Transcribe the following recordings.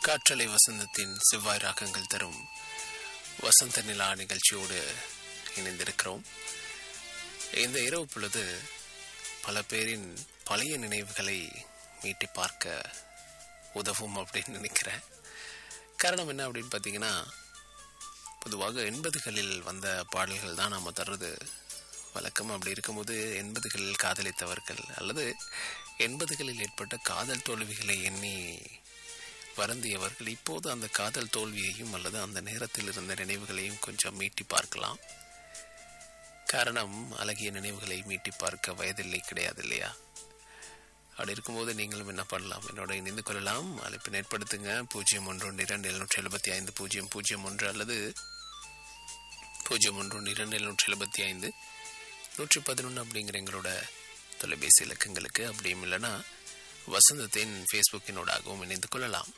காற்றலை வசந்தத்தின் செவ்வாய் ராகங்கள் தரும் வசந்த நிலா நிகழ்ச்சியோடு இணைந்திருக்கிறோம் இந்த இரவு பொழுது பல பேரின் பழைய நினைவுகளை மீட்டி பார்க்க உதவும் அப்படின்னு நினைக்கிறேன் காரணம் என்ன அப்படின்னு பார்த்தீங்கன்னா பொதுவாக எண்பதுகளில் வந்த பாடல்கள் தான் நாம் தர்றது வழக்கம் அப்படி இருக்கும்போது எண்பதுகளில் காதலித்தவர்கள் அல்லது எண்பதுகளில் ஏற்பட்ட காதல் தோல்விகளை எண்ணி வருந்தியவர்கள் இப்போது அந்த காதல் தோல்வியையும் அல்லது அந்த நேரத்தில் இருந்த நினைவுகளையும் கொஞ்சம் மீட்டி பார்க்கலாம் காரணம் அழகிய நினைவுகளை மீட்டி பார்க்க வயதில்லை கிடையாது இல்லையா அப்படி இருக்கும்போது நீங்களும் என்ன பண்ணலாம் என்னோட இணைந்து கொள்ளலாம் அழைப்பினை ஏற்படுத்துங்க பூஜ்ஜியம் ஒன்று ஒன்று இரண்டு எழுநூற்றி எழுபத்தி ஐந்து பூஜ்ஜியம் பூஜ்ஜியம் ஒன்று அல்லது பூஜ்ஜியம் ஒன்று ஒன்று இரண்டு எழுநூற்றி எழுபத்தி ஐந்து நூற்றி பதினொன்று அப்படிங்கிற எங்களோட தொலைபேசி இலக்கங்களுக்கு அப்படியும் இல்லைன்னா வசந்தத்தின் ஃபேஸ்புக்கினோடாகவும் இணைந்து கொள்ளலாம்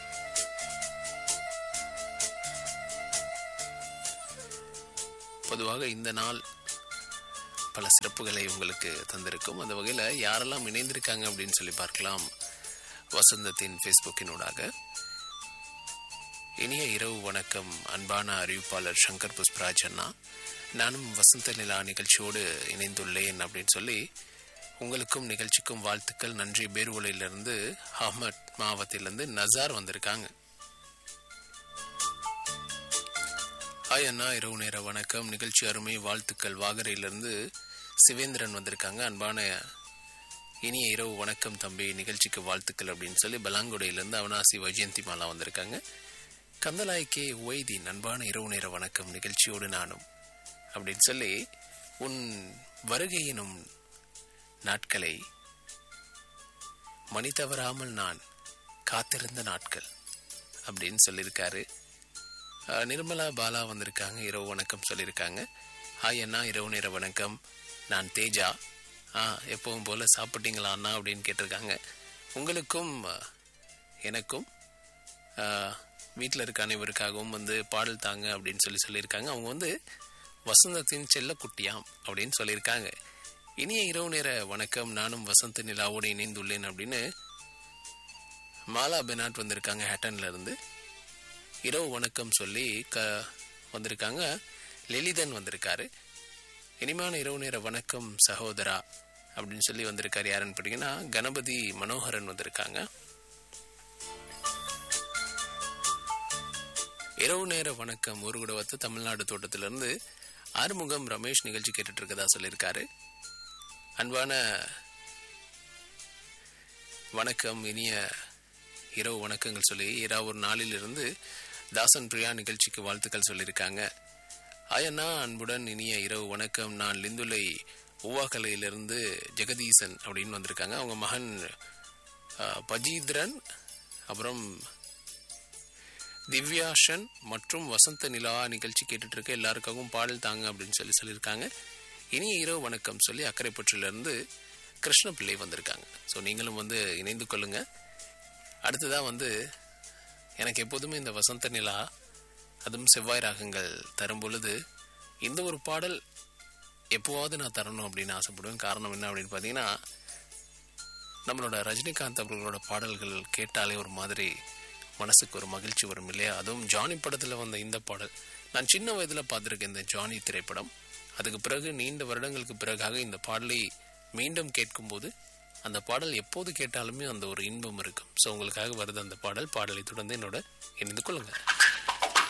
பொதுவாக இந்த நாள் பல சிறப்புகளை உங்களுக்கு தந்திருக்கும் அந்த வகையில் யாரெல்லாம் இணைந்திருக்காங்க அப்படின்னு சொல்லி பார்க்கலாம் வசந்தத்தின் ஃபேஸ்புக்கினூடாக இனிய இரவு வணக்கம் அன்பான அறிவிப்பாளர் சங்கர் புஷ்பராஜ் அண்ணா நானும் வசந்த நிலா நிகழ்ச்சியோடு இணைந்துள்ளேன் அப்படின்னு சொல்லி உங்களுக்கும் நிகழ்ச்சிக்கும் வாழ்த்துக்கள் நன்றி பேர்வலையிலிருந்து அஹமத் மாவட்டத்திலிருந்து நசார் வந்திருக்காங்க ஹாய் அண்ணா இரவு நேர வணக்கம் நிகழ்ச்சி அருமை வாழ்த்துக்கள் வாகரையிலிருந்து சிவேந்திரன் வந்திருக்காங்க அன்பான இனிய இரவு வணக்கம் தம்பி நிகழ்ச்சிக்கு வாழ்த்துக்கள் அப்படின்னு சொல்லி பலாங்குடையிலிருந்து அவனாசி வைஜெயந்தி மாலா வந்திருக்காங்க கந்தலாய்க்கே ஒய்தி அன்பான இரவு நேர வணக்கம் நிகழ்ச்சியோடு நானும் அப்படின்னு சொல்லி உன் வருகை எனும் நாட்களை மணி தவறாமல் நான் காத்திருந்த நாட்கள் அப்படின்னு சொல்லியிருக்காரு அஹ், நிர்மலா பாலா வந்திருக்காங்க இரவு வணக்கம் சொல்லியிருக்காங்க ஹாய் அண்ணா இரவு நேர வணக்கம் நான் தேஜா ஆ எப்பவும் போல சாப்பிட்டீங்களா அண்ணா அப்படின்னு கேட்டிருக்காங்க உங்களுக்கும் அஹ், எனக்கும் வீட்டில் இருக்க அனைவருக்காகவும் வந்து பாடல் தாங்க அப்படின்னு சொல்லி சொல்லியிருக்காங்க அவங்க வந்து வசந்தத்தின் செல்ல குட்டியாம் அப்படின்னு சொல்லியிருக்காங்க இனிய இரவு நேர வணக்கம் நானும் வசந்த நிலாவோடு இணைந்துள்ளேன் அப்படின்னு மாலா பெனாட் வந்திருக்காங்க ஹேட்டன்ல இருந்து இரவு வணக்கம் சொல்லி க வந்திருக்காங்க லலிதன் வந்திருக்காரு இனிமையான இரவு நேர வணக்கம் சகோதரா அப்படின்னு சொல்லி வந்திருக்காரு யாருன்னு பார்த்தீங்கன்னா கணபதி மனோகரன் வந்திருக்காங்க இரவு நேர வணக்கம் ஒரு குடவத்து தமிழ்நாடு தோட்டத்திலிருந்து ஆறுமுகம் ரமேஷ் நிகழ்ச்சி கேட்டுட்டு இருக்கதா சொல்லியிருக்காரு அன்பான வணக்கம் இனிய இரவு வணக்கங்கள் சொல்லி இரவு ஒரு நாளிலிருந்து தாசன் பிரியா நிகழ்ச்சிக்கு வாழ்த்துக்கள் சொல்லியிருக்காங்க ஆயண்ணா அன்புடன் இனிய இரவு வணக்கம் நான் லிந்துலை உவாக்கலையிலிருந்து ஜெகதீசன் அப்படின்னு வந்திருக்காங்க அவங்க மகன் அஹ், பஜீத்ரன் அப்புறம் திவ்யாஷன் மற்றும் வசந்த நிலா நிகழ்ச்சி கேட்டுட்டு இருக்க எல்லாருக்காகவும் பாடல் தாங்க அப்படின்னு சொல்லி சொல்லியிருக்காங்க இனிய இரவு வணக்கம் சொல்லி அக்கரைப்பற்றிலிருந்து கிருஷ்ணபிள்ளை வந்திருக்காங்க ஸோ நீங்களும் வந்து இணைந்து கொள்ளுங்க அடுத்ததாக வந்து எனக்கு எப்போதுமே இந்த வசந்த நிலா அதுவும் செவ்வாய் ராகங்கள் தரும் பொழுது இந்த ஒரு பாடல் எப்போவாவது நான் தரணும் அப்படின்னு ஆசைப்படுவேன் காரணம் என்ன அப்படின்னு பார்த்தீங்கன்னா நம்மளோட ரஜினிகாந்த் அவர்களோட பாடல்கள் கேட்டாலே ஒரு மாதிரி மனசுக்கு ஒரு மகிழ்ச்சி வரும் இல்லையா அதுவும் ஜானி படத்தில் வந்த இந்த பாடல் நான் சின்ன வயதில் பார்த்துருக்கேன் இந்த ஜானி திரைப்படம் அதுக்கு பிறகு நீண்ட வருடங்களுக்கு பிறகாக இந்த பாடலை மீண்டும் கேட்கும்போது அந்த பாடல் எப்போது கேட்டாலுமே அந்த ஒரு இன்பம் இருக்கும் ஸோ உங்களுக்காக வருது அந்த பாடல் பாடலை தொடர்ந்து என்னோட இணைந்து கொள்ளுங்க